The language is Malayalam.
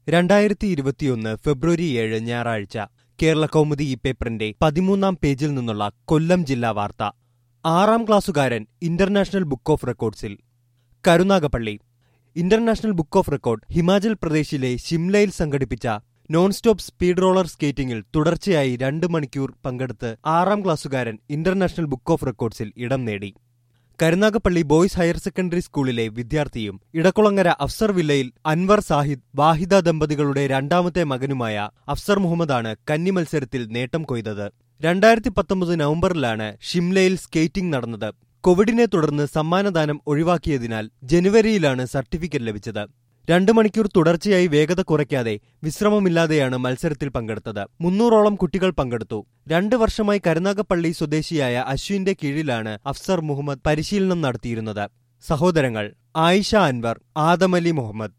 രണ്ടായിരത്തി ഇരുപത്തിയൊന്ന് ഫെബ്രുവരി ഏഴ് ഞായറാഴ്ച കേരള കൗമുദി ഈ പേപ്പറിന്റെ പതിമൂന്നാം പേജിൽ നിന്നുള്ള കൊല്ലം ജില്ലാ വാർത്ത ആറാം ക്ലാസ്സുകാരൻ ഇന്റർനാഷണൽ ബുക്ക് ഓഫ് റെക്കോർഡ്സിൽ Karunagappally international book of record Himachal പ്രദേശിലെ ഷിംലയിൽ സംഘടിപ്പിച്ച നോൺ സ്റ്റോപ്പ് സ്പീഡ് റോളർ സ്കേറ്റിംഗിൽ തുടർച്ചയായി രണ്ട് മണിക്കൂർ പങ്കെടുത്ത് ആറാം ക്ലാസ്സുകാരൻ ഇന്റർനാഷണൽ ബുക്ക് ഓഫ് റെക്കോർഡ്സിൽ ഇടം നേടി കരുനാഗപ്പള്ളി ബോയ്സ് ഹയർ സെക്കൻഡറി സ്കൂളിലെ വിദ്യാർത്ഥിയും ഇടക്കുളങ്ങര അഫ്സർ വില്ലയിൽ അൻവർ സാഹിദ് വാഹിദ ദമ്പതികളുടെ രണ്ടാമത്തെ മകനുമായ അഫ്സർ മുഹമ്മദാണ് കന്നി മത്സരത്തിൽ നേട്ടം കൊയ്തത് രണ്ടായിരത്തി പത്തൊമ്പത് നവംബറിലാണ് ഷിംലയിൽ സ്കേറ്റിംഗ് നടന്നത് കോവിഡിനെ തുടർന്ന് സമ്മാനദാനം ഒഴിവാക്കിയതിനാൽ ജനുവരിയിലാണ് സർട്ടിഫിക്കറ്റ് ലഭിച്ചത് രണ്ടു മണിക്കൂർ തുടർച്ചയായി വേഗത കുറയ്ക്കാതെ വിശ്രമമില്ലാതെയാണ് മത്സരത്തിൽ പങ്കെടുത്തത് മുന്നൂറോളം കുട്ടികൾ പങ്കെടുത്തു രണ്ടു വർഷമായി കരുനാഗപ്പള്ളി സ്വദേശിയായ അശ്വിന്റെ കീഴിലാണ് അഫ്സർ മുഹമ്മദ് പരിശീലനം നടത്തിയിരുന്നത് സഹോദരങ്ങൾ ആയിഷ അൻവർ ആദമലി മുഹമ്മദ്